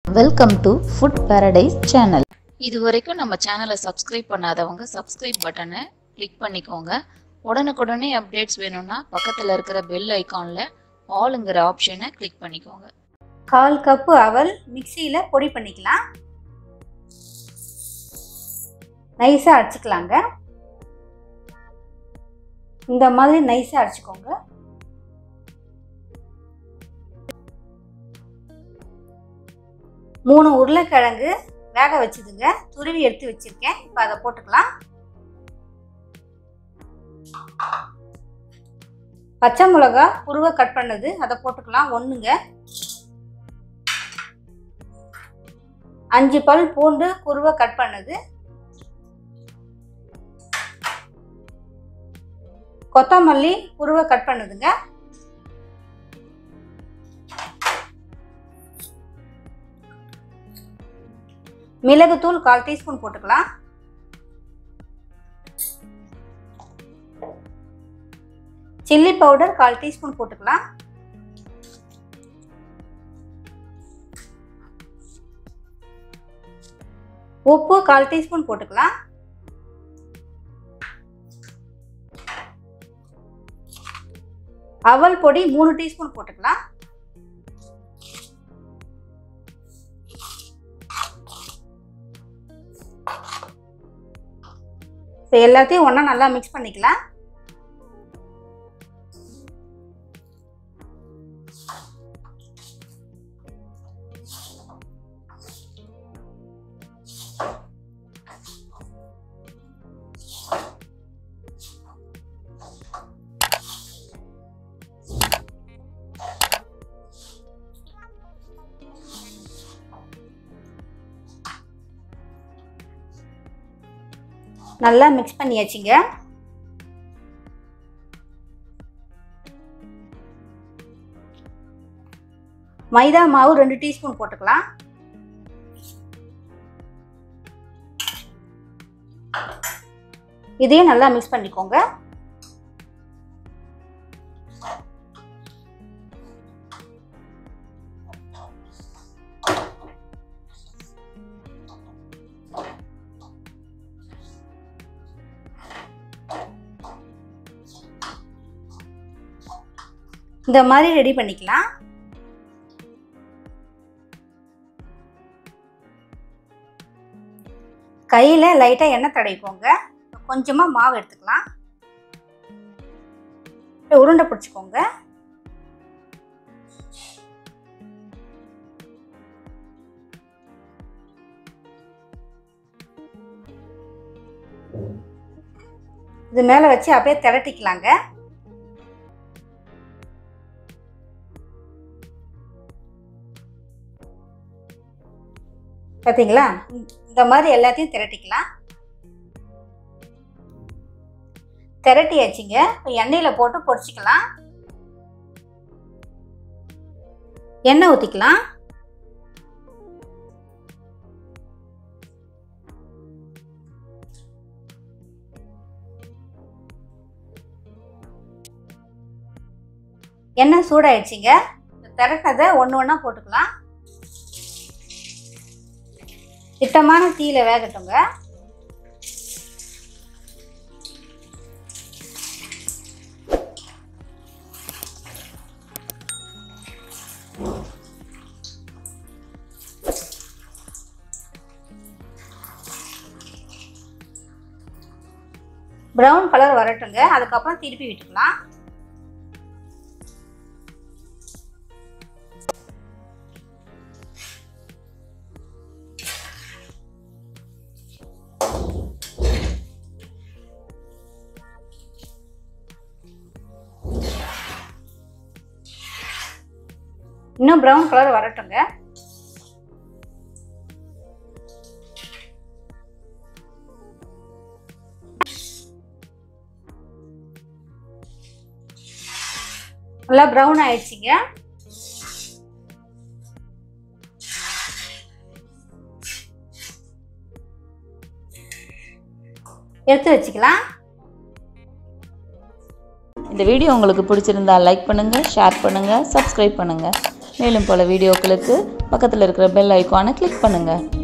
welcome to food paradise channel இது வரைக்கும் நம்ம சேனலை சப்ஸ்கிரைப் பண்ணாதவங்க சப்ஸ்கிரைப் பட்டனை கிளிக் பண்ணிக்கோங்க உடனுக்குடனே அப்டேட்ஸ் வேணும்னா பக்கத்தில் இருக்கிற பெல் ஐகானில் ஆளுங்கிற ஆப்ஷனை கிளிக் பண்ணிக்கோங்க கால் கப்பு அவல் மிக்சியில் பொடி பண்ணிக்கலாம் நைஸாக அடிச்சுக்கலாங்க இந்த மாதிரி நைஸாக அடிச்சுக்கோங்க மூணு உருளைக்கிழங்கு வேக வச்சுதுங்க துருவி எடுத்து வச்சிருக்கேன் இப்போ அதை போட்டுக்கலாம் பச்சை மிளகா குருவை கட் பண்ணது அதை போட்டுக்கலாம் ஒன்றுங்க அஞ்சு பல் பூண்டு குருவை கட் பண்ணது கொத்தமல்லி குருவை கட் பண்ணுதுங்க மிளகுத்தூள் கால் டீஸ்பூன் போட்டுக்கலாம் சில்லி பவுடர் கால் டீஸ்பூன் போட்டுக்கலாம் உப்பு கால் டீஸ்பூன் போட்டுக்கலாம் அவல் பொடி மூணு டீஸ்பூன் போட்டுக்கலாம் இப்போ எல்லாத்தையும் ஒன்றா நல்லா மிக்ஸ் பண்ணிக்கலாம் நல்லா மிக்ஸ் பண்ணியாச்சுங்க மைதா மாவு ரெண்டு டீஸ்பூன் போட்டுக்கலாம் இதையும் நல்லா மிக்ஸ் பண்ணிக்கோங்க இந்த மாதிரி ரெடி பண்ணிக்கலாம் கையில் லைட்டாக எண்ணெய் தடவிக்கோங்க கொஞ்சமாக மாவு எடுத்துக்கலாம் அப்படியே உருண்டை பிடிச்சிக்கோங்க இது மேலே வச்சு அப்படியே திரட்டிக்கலாங்க பார்த்தீங்களா இந்த மாதிரி எல்லாத்தையும் திரட்டிக்கலாம் திரட்டியாச்சுங்க இப்போ எண்ணெயில் போட்டு பொரிச்சிக்கலாம் எண்ணெய் ஊற்றிக்கலாம் எண்ணெய் சூடாயிடுச்சுங்க திரட்டினதை ஒன்று ஒன்றா போட்டுக்கலாம் திட்டமான தீயில வேகட்டுங்க ப்ரௌன் கலர் வரட்டுங்க அதுக்கப்புறம் திருப்பி விட்டுக்கலாம் இன்னும் ப்ரௌன் கலர் வரட்டுங்க நல்லா ப்ரௌன் ஆயிடுச்சுங்க எடுத்து வச்சுக்கலாம் இந்த வீடியோ உங்களுக்கு பிடிச்சிருந்தா லைக் பண்ணுங்கள் ஷேர் பண்ணுங்கள் சப்ஸ்கிரைப் பண்ணுங்கள் மேலும் பல வீடியோக்களுக்கு பக்கத்தில் இருக்கிற பெல் ஐக்கானை கிளிக் பண்ணுங்கள்